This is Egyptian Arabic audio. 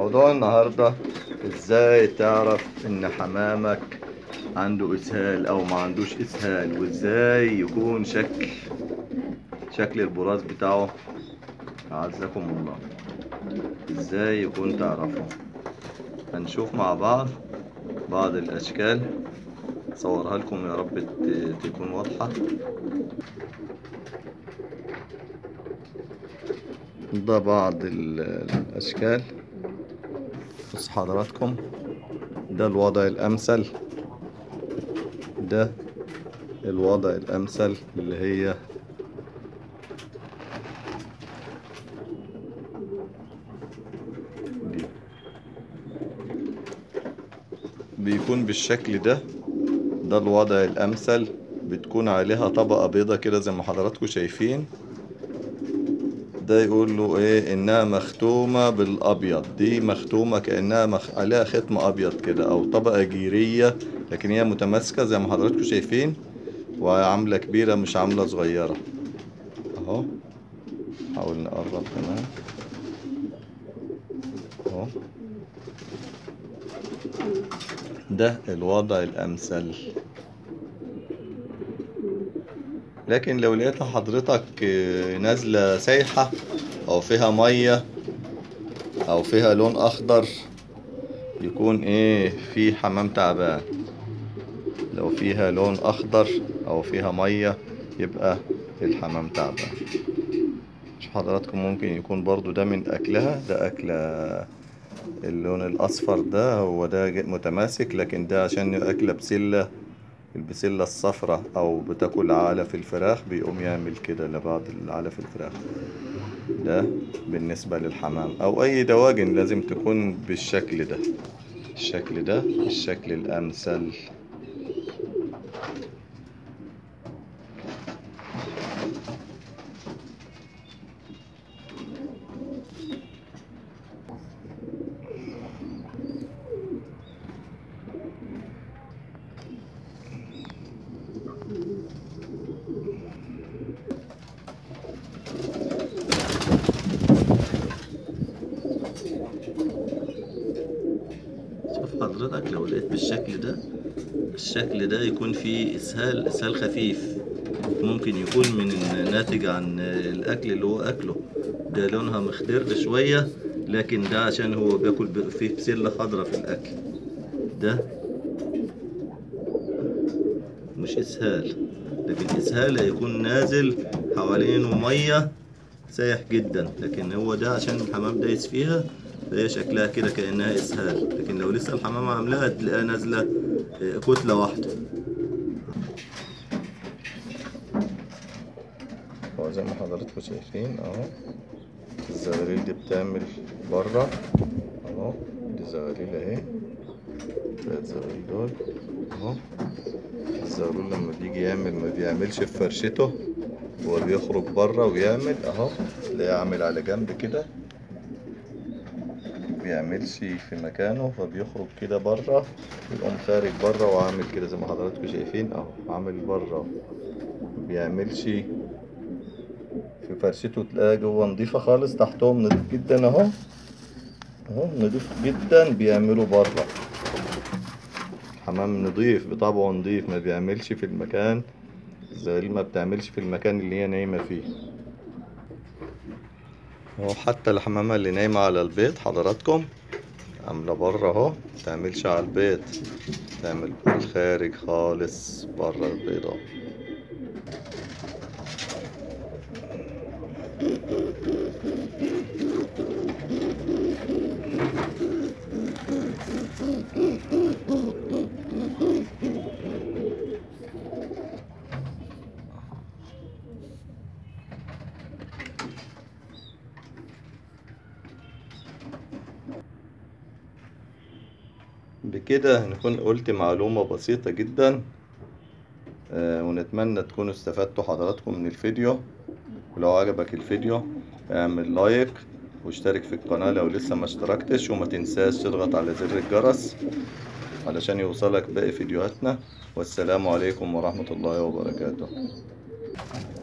موضوع النهاردة ازاي تعرف ان حمامك عنده اسهال او ما عندوش اسهال وازاي يكون شكل شكل البراز بتاعه اعزكم الله ازاي يكون تعرفه هنشوف مع بعض بعض الاشكال صورها لكم يا رب ت- تكون واضحة ده بعض ال- الاشكال بص حضراتكم ده الوضع الامثل ده الوضع الامثل اللي هي دي بيكون بالشكل ده ده الوضع الامثل بتكون عليها طبقة بيضة كده زي ما حضراتكم شايفين ده يقول له ايه انها مختومة بالابيض دي مختومة كأنها مخ... عليها ختم ابيض كده او طبقة جيرية لكن هي متماسكة زي ما حضراتكم شايفين وعاملة كبيرة مش عاملة صغيرة اهو حاول نقرب كمان اهو ده الوضع الامثل لكن لو لقيتها حضرتك آه، نازلة سايحة أو فيها مية أو فيها لون أخضر يكون إيه في حمام تعبان لو فيها لون أخضر أو فيها مية يبقى الحمام تعبان شوف حضراتكم ممكن يكون برضو ده من أكلها ده أكل اللون الأصفر ده هو ده ج- متماسك لكن ده عشان أكلة بسلة البسلة الصفراء أو بتاكل علف الفراخ بيقوم يعمل كده لبعض علف الفراخ ده بالنسبة للحمام أو أي دواجن لازم تكون بالشكل ده الشكل ده الشكل الأمثل شوف حضرتك لو لقيت بالشكل ده الشكل ده يكون فيه اسهال اسهال خفيف ممكن يكون من ناتج عن الاكل اللي هو اكله ده لونها مخضر شويه لكن ده عشان هو بياكل ب- فيه بسله خضراء في الاكل ده مش اسهال لكن اسهال هيكون نازل حوالينه ميه سايح جدا لكن هو ده عشان الحمام دايس فيها فهي شكلها كده كأنها إسهال لكن لو لسه الحمام عاملاها تلاقيها نازلة آه، كتلة واحدة هو زي ما حضراتكم شايفين اهو الزغاليل دي بتعمل بره اهو دي زغاليل اهي شوية زغاليل دول اهو الزغلول لما بيجي يعمل ما بيعملش في فرشته هو بيخرج بره ويعمل اهو تلاقيه عامل على جنب كده بيعملش في مكانه فبيخرج كده بره يقوم خارج بره وعامل كده زي ما حضراتكم شايفين اهو عامل بره بيعملش في فرشته تلاقيها جوه نضيفة خالص تحتهم نضيف جدا اهو اهو نضيف جدا بيعملوا بره حمام نضيف بطبعه نضيف ما بيعملش في المكان زي ما بتعملش في المكان اللي هي نايمة فيه هو حتى الحمامة اللي نايمة على البيت حضراتكم عاملة بره اهو متعملش على البيت تعمل في الخارج خالص بره البيضة بكده نكون قلت معلومة بسيطة جدا آه، ونتمنى تكونوا استفدتوا حضراتكم من الفيديو ولو عجبك الفيديو اعمل لايك واشترك في القناة لو لسه ما اشتركتش وما تنساش تضغط على زر الجرس علشان يوصلك باقي فيديوهاتنا والسلام عليكم ورحمة الله وبركاته